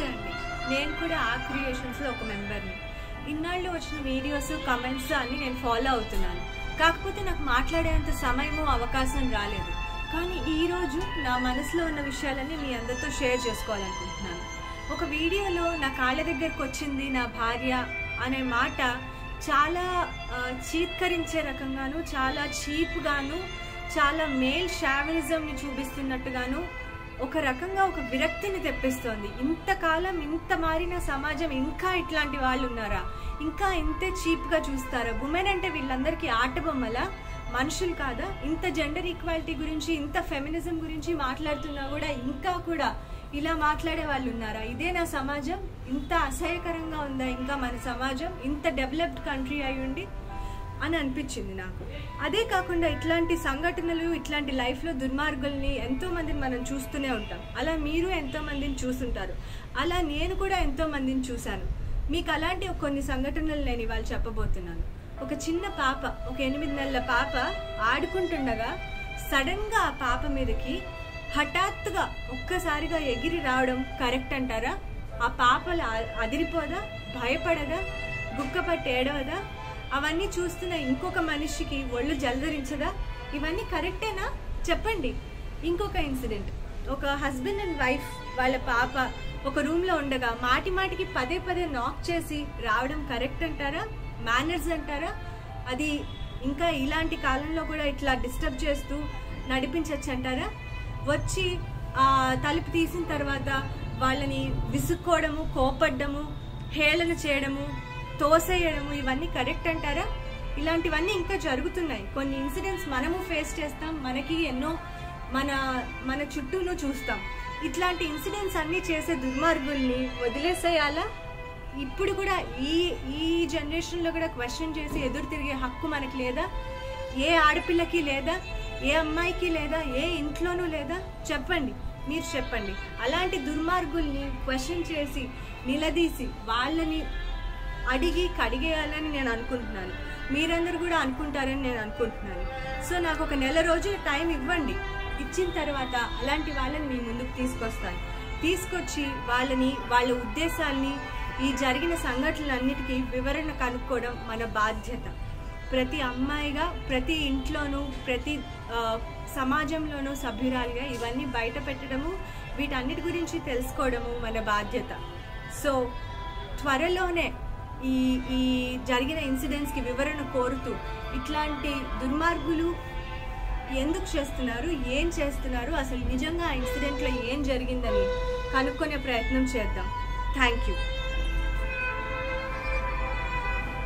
నమస్తే అండి నేను కూడా ఆ క్రియేషన్స్లో ఒక మెంబర్ని ఇన్నాళ్ళు వచ్చిన వీడియోస్ కమెంట్స్ అన్ని నేను ఫాలో అవుతున్నాను కాకపోతే నాకు మాట్లాడేంత సమయము అవకాశం రాలేదు కానీ ఈరోజు నా మనసులో ఉన్న విషయాలన్నీ మీ అందరితో షేర్ చేసుకోవాలనుకుంటున్నాను ఒక వీడియోలో నా కాళ్ళ దగ్గరకు వచ్చింది నా భార్య అనే మాట చాలా ఆ, చీత్కరించే రకంగాను చాలా చీప్గాను చాలా మేల్ షావినిజంని చూపిస్తున్నట్టుగాను ఒక రకంగా ఒక విరక్తిని తెప్పిస్తోంది ఇంతకాలం ఇంత మారిన సమాజం ఇంకా ఇట్లాంటి వాళ్ళు ఉన్నారా ఇంకా ఇంతే చీప్గా చూస్తారా ఉమెన్ అంటే వీళ్ళందరికీ ఆట బొమ్మలా మనుషులు కాదా ఇంత జెండర్ ఈక్వాలిటీ గురించి ఇంత ఫెమినిజం గురించి మాట్లాడుతున్నా కూడా ఇంకా కూడా ఇలా మాట్లాడే వాళ్ళు ఉన్నారా ఇదే నా సమాజం ఇంత అసహ్యకరంగా ఉందా ఇంకా మన సమాజం ఇంత డెవలప్డ్ కంట్రీ అయి ఉండి అని అనిపించింది నాకు అదే కాకుండా ఇట్లాంటి సంఘటనలు ఇట్లాంటి లైఫ్లో దుర్మార్గుల్ని ఎంతో మందిని మనం చూస్తూనే ఉంటాం అలా మీరు ఎంతో మందిని చూసుంటారు అలా నేను కూడా ఎంతో మందిని చూశాను మీకు అలాంటి ఒక కొన్ని సంఘటనలు నేను ఇవాళ చెప్పబోతున్నాను ఒక చిన్న పాప ఒక ఎనిమిది నెలల పాప ఆడుకుంటుండగా సడన్గా ఆ పాప మీదకి హఠాత్తుగా ఒక్కసారిగా ఎగిరి రావడం కరెక్ట్ అంటారా ఆ పాపలు అ- అదిరిపోదా భయపడదా గుక్కపట్టి ఏడవదా అవన్నీ చూస్తున్న ఇంకొక మనిషికి ఒళ్ళు జలధరించదా ఇవన్నీ కరెక్టేనా చెప్పండి ఇంకొక ఇన్సిడెంట్ ఒక హస్బెండ్ అండ్ వైఫ్ వాళ్ళ పాప ఒక రూమ్ లో ఉండగా మాటి మాటికి పదే పదే నాక్ చేసి రావడం కరెక్ట్ అంటారా మేనర్స్ అంటారా అది ఇంకా ఇలాంటి కాలంలో కూడా ఇట్లా డిస్టర్బ్ చేస్తూ నడిపించవచ్చు అంటారా వచ్చి ఆ తలుపు తీసిన తర్వాత వాళ్ళని విసుక్కోవడము కోపడ్డము హేళన చేయడము తోసేయడము ఇవన్నీ కరెక్ట్ అంటారా ఇలాంటివన్నీ ఇంకా జరుగుతున్నాయి కొన్ని ఇన్సిడెంట్స్ మనము ఫేస్ చేస్తాం మనకి ఎన్నో మన మన చుట్టూను చూస్తాం ఇట్లాంటి ఇన్సిడెంట్స్ అన్ని చేసే దుర్మార్గుల్ని వదిలేసేయాలా ఇప్పుడు కూడా ఈ ఈ జనరేషన్లో కూడా క్వశ్చన్ చేసి ఎదురు తిరిగే హక్కు మనకి లేదా ఏ ఆడపిల్లకి లేదా ఏ అమ్మాయికి లేదా ఏ ఇంట్లోనూ లేదా చెప్పండి మీరు చెప్పండి అలాంటి దుర్మార్గుల్ని క్వశ్చన్ చేసి నిలదీసి వాళ్ళని అడిగి కడిగేయాలని నేను అనుకుంటున్నాను మీరందరూ కూడా అనుకుంటారని నేను అనుకుంటున్నాను సో నాకు ఒక నెల రోజులు టైం ఇవ్వండి ఇచ్చిన తర్వాత అలాంటి వాళ్ళని మీ ముందుకు తీసుకొస్తాను తీసుకొచ్చి వాళ్ళని వాళ్ళ ఉద్దేశాల్ని ఈ జరిగిన సంఘటనలన్నిటికీ వివరణ కనుక్కోవడం మన బాధ్యత ప్రతి అమ్మాయిగా ప్రతి ఇంట్లోనూ ప్రతి ఆ, సమాజంలోనూ సభ్యురాలుగా ఇవన్నీ బయట పెట్టడము వీటన్నిటి గురించి తెలుసుకోవడము మన బాధ్యత సో త్వరలోనే ఈ ఈ జరిగిన ఇన్సిడెంట్స్కి వివరణ కోరుతూ ఇట్లాంటి దుర్మార్గులు ఎందుకు చేస్తున్నారు ఏం చేస్తున్నారు అసలు నిజంగా ఆ ఇన్సిడెంట్లో ఏం జరిగిందని కనుక్కునే ప్రయత్నం చేద్దాం థ్యాంక్ యూ